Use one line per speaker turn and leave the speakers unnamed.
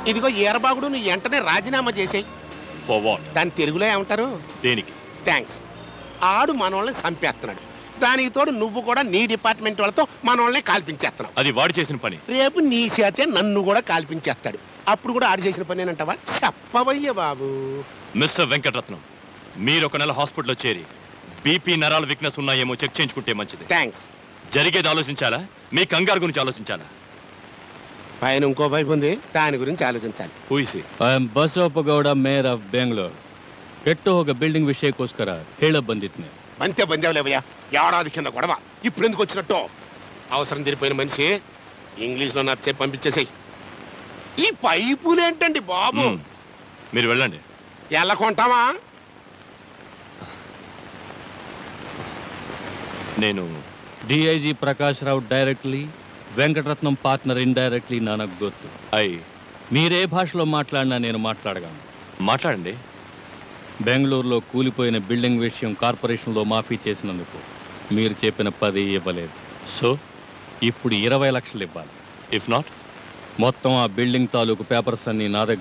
ఇదిగో ఈరబాగుడు నువ్వు వెంటనే రాజీనామా చేసేయి
ఫర్ వాట్
దాని తెలుగులో ఏమంటారు
దేనికి
థ్యాంక్స్ ఆడు మనోళ్ళని చంపేస్తున్నాడు దానికి తోడు నువ్వు కూడా నీ డిపార్ట్మెంట్ వాళ్ళతో మనోళ్ళని కాల్పించేస్తున్నావు
అది వాడు చేసిన పని
రేపు నీ చేతే నన్ను కూడా కాల్పించేస్తాడు అప్పుడు కూడా ఆడు చేసిన పని అంటావా చెప్పవయ్య బాబు
మిస్టర్ వెంకటరత్నం మీరు ఒక నెల హాస్పిటల్లో చేరి బీపీ నరాల వీక్నెస్ ఉన్నాయేమో చెక్ చేయించుకుంటే మంచిది
థ్యాంక్స్
జరిగేది ఆలోచించాలా మీ కంగారు గురించి ఆలోచించాలా
పైన ఇంకో వైపు ఉంది దాని గురించి ఆలోచించాలి
ఊసి
I am Basavappagowda mayor of Bengaluru ಕೆಟ್ಟು ಹೋಗೋ ಬಿಲ್ಡಿಂಗ್ ವಿಷಯಕ್ಕೋಸ್ಕರ ಹೇಳ ಬಂದಿದ್ನೆ
అంతే బందేవులేవయ్యా ఏడాది కింద గొడవ ఇప్పుడు ఎందుకు వచ్చినట్టు అవసరం తీరిపోయిన మనిషి ఇంగ్లీష్ లో నచ్చే పంపించేసేయ్ ఈ పైపులేంటండి బాబు
మ్మ్. మీరు వెళ్ళండి
ఎలా కొంటావా
నేను
DIG Prakash Rao directly Venkataratnam partner indirectly నాకు గుర్తు
ఐ
మీరే భాషలో మాట్లాడినా నేను మాట్లాడగలను
మాట్లాడండి
బెంగళూరులో కూలిపోయిన బిల్డింగ్ విషయం కార్పొరేషన్లో మాఫీ చేసినందుకు మీరు చెప్పిన పది ఇవ్వలేదు
సో
ఇప్పుడు ఇరవై లక్షలు ఇవ్వాలి
ఇఫ్ నాట్
మొత్తం ఆ బిల్డింగ్ తాలూకు పేపర్స్ అన్ని నా దగ్గర